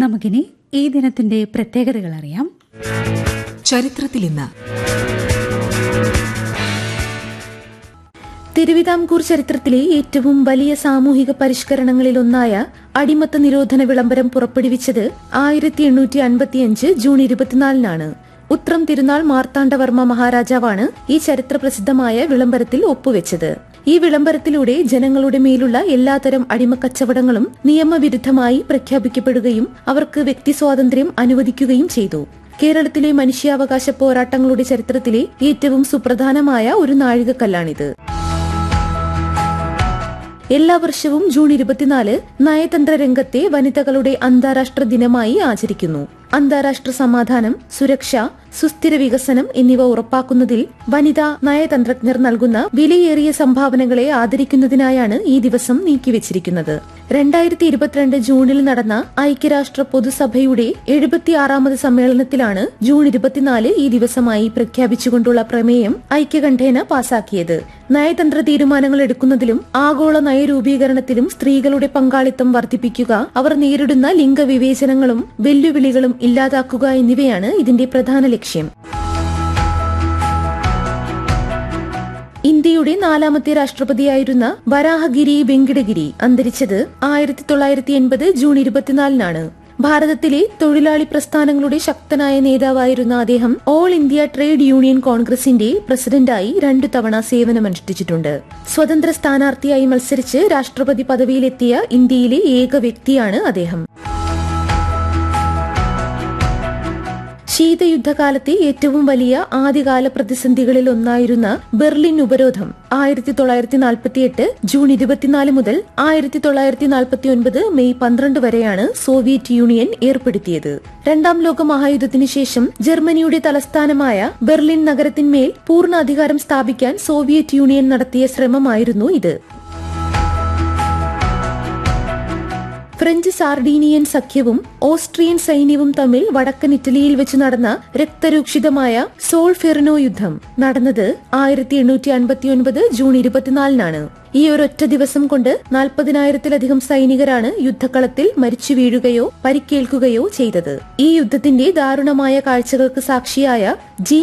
നമുക്കിനി ഈ ദിനത്തിന്റെ പ്രത്യേകതകൾ അറിയാം ചരിത്രത്തിൽ ഇന്ന് തിരുവിതാംകൂർ ചരിത്രത്തിലെ ഏറ്റവും വലിയ സാമൂഹിക പരിഷ്കരണങ്ങളിലൊന്നായ അടിമത്ത നിരോധന വിളംബരം പുറപ്പെടുവിച്ചത് ആയിരത്തി എണ്ണൂറ്റി അൻപത്തിയഞ്ച് ജൂൺ ഇരുപത്തിനാലിനാണ് ഉത്രം തിരുനാൾ മാർത്താണ്ഡവർമ്മ മഹാരാജാവാണ് ഈ ചരിത്ര പ്രസിദ്ധമായ വിളംബരത്തിൽ ഒപ്പുവെച്ചത് ഈ വിളംബരത്തിലൂടെ ജനങ്ങളുടെ മേലുള്ള എല്ലാത്തരം അടിമക്കച്ചവടങ്ങളും നിയമവിരുദ്ധമായി പ്രഖ്യാപിക്കപ്പെടുകയും അവർക്ക് വ്യക്തി സ്വാതന്ത്ര്യം അനുവദിക്കുകയും ചെയ്തു കേരളത്തിലെ മനുഷ്യാവകാശ പോരാട്ടങ്ങളുടെ ചരിത്രത്തിലെ ഏറ്റവും സുപ്രധാനമായ ഒരു നാഴികക്കല്ലാണിത് എല്ലാ വർഷവും ജൂൺ ഇരുപത്തിനാല് നയതന്ത്ര രംഗത്തെ വനിതകളുടെ അന്താരാഷ്ട്ര ദിനമായി ആചരിക്കുന്നു അന്താരാഷ്ട്ര സമാധാനം സുരക്ഷ സുസ്ഥിര വികസനം എന്നിവ ഉറപ്പാക്കുന്നതിൽ വനിതാ നയതന്ത്രജ്ഞർ നൽകുന്ന വിലയേറിയ സംഭാവനകളെ ആദരിക്കുന്നതിനായാണ് ഈ ദിവസം നീക്കിവച്ചിരിക്കുന്നത് രണ്ടായിരത്തി ഇരുപത്തിരണ്ട് ജൂണിൽ നടന്ന ഐക്യരാഷ്ട്ര പൊതുസഭയുടെ എഴുപത്തിയാറാമത് സമ്മേളനത്തിലാണ് ജൂൺ ഇരുപത്തിനാല് ഈ ദിവസമായി പ്രഖ്യാപിച്ചുകൊണ്ടുള്ള പ്രമേയം ഐക്യകണ്ഠേന പാസാക്കിയത് നയതന്ത്ര തീരുമാനങ്ങൾ എടുക്കുന്നതിലും ആഗോള നയരൂപീകരണത്തിലും സ്ത്രീകളുടെ പങ്കാളിത്തം വർദ്ധിപ്പിക്കുക അവർ നേരിടുന്ന ലിംഗവിവേചനങ്ങളും വെല്ലുവിളികളും ഇല്ലാതാക്കുക എന്നിവയാണ് ഇതിന്റെ പ്രധാന ലക്ഷ്യം ഇന്ത്യയുടെ നാലാമത്തെ രാഷ്ട്രപതിയായിരുന്ന വരാഹഗിരി വെങ്കിടഗിരി അന്തരിച്ചത് ആയിരത്തി തൊള്ളായിരത്തി എൺപത് ജൂൺ ഇരുപത്തിനാലിനാണ് ഭാരതത്തിലെ തൊഴിലാളി പ്രസ്ഥാനങ്ങളുടെ ശക്തനായ നേതാവായിരുന്ന അദ്ദേഹം ഓൾ ഇന്ത്യ ട്രേഡ് യൂണിയൻ കോൺഗ്രസിന്റെ പ്രസിഡന്റായി രണ്ടു തവണ സേവനമനുഷ്ഠിച്ചിട്ടുണ്ട് സ്വതന്ത്ര സ്ഥാനാർത്ഥിയായി മത്സരിച്ച് രാഷ്ട്രപതി പദവിയിലെത്തിയ ഇന്ത്യയിലെ ഏക വ്യക്തിയാണ് അദ്ദേഹം ശീതയുദ്ധകാലത്തെ ഏറ്റവും വലിയ ആദ്യകാല പ്രതിസന്ധികളിൽ ഒന്നായിരുന്ന ബെർലിൻ ഉപരോധം ആയിരത്തി തൊള്ളായിരത്തി നാൽപ്പത്തിയെട്ട് ജൂൺ ഇരുപത്തിനാല് മുതൽ ആയിരത്തി തൊള്ളായിരത്തി നാൽപ്പത്തി ഒൻപത് മെയ് പന്ത്രണ്ട് വരെയാണ് സോവിയറ്റ് യൂണിയൻ ഏർപ്പെടുത്തിയത് രണ്ടാം ലോക മഹായുദ്ധത്തിനു ശേഷം ജർമ്മനിയുടെ തലസ്ഥാനമായ ബെർലിൻ നഗരത്തിന്മേൽ പൂർണ്ണ അധികാരം സ്ഥാപിക്കാൻ സോവിയറ്റ് യൂണിയൻ നടത്തിയ ശ്രമമായിരുന്നു ഇത് ഫ്രഞ്ച് സാർഡീനിയൻ സഖ്യവും ഓസ്ട്രിയൻ സൈന്യവും തമ്മിൽ വടക്കൻ ഇറ്റലിയിൽ വെച്ച് നടന്ന രക്തരൂക്ഷിതമായ സോൾ ഫെറിനോ യുദ്ധം നടന്നത് ആയിരത്തി എണ്ണൂറ്റി അൻപത്തിയൊൻപത് ജൂൺ ഇരുപത്തിനാലിനാണ് ഈ ഒരൊറ്റ ദിവസം കൊണ്ട് നാൽപ്പതിനായിരത്തിലധികം സൈനികരാണ് യുദ്ധക്കളത്തിൽ മരിച്ചു വീഴുകയോ പരിക്കേൽക്കുകയോ ചെയ്തത് ഈ യുദ്ധത്തിന്റെ ദാരുണമായ കാഴ്ചകൾക്ക് സാക്ഷിയായ ജി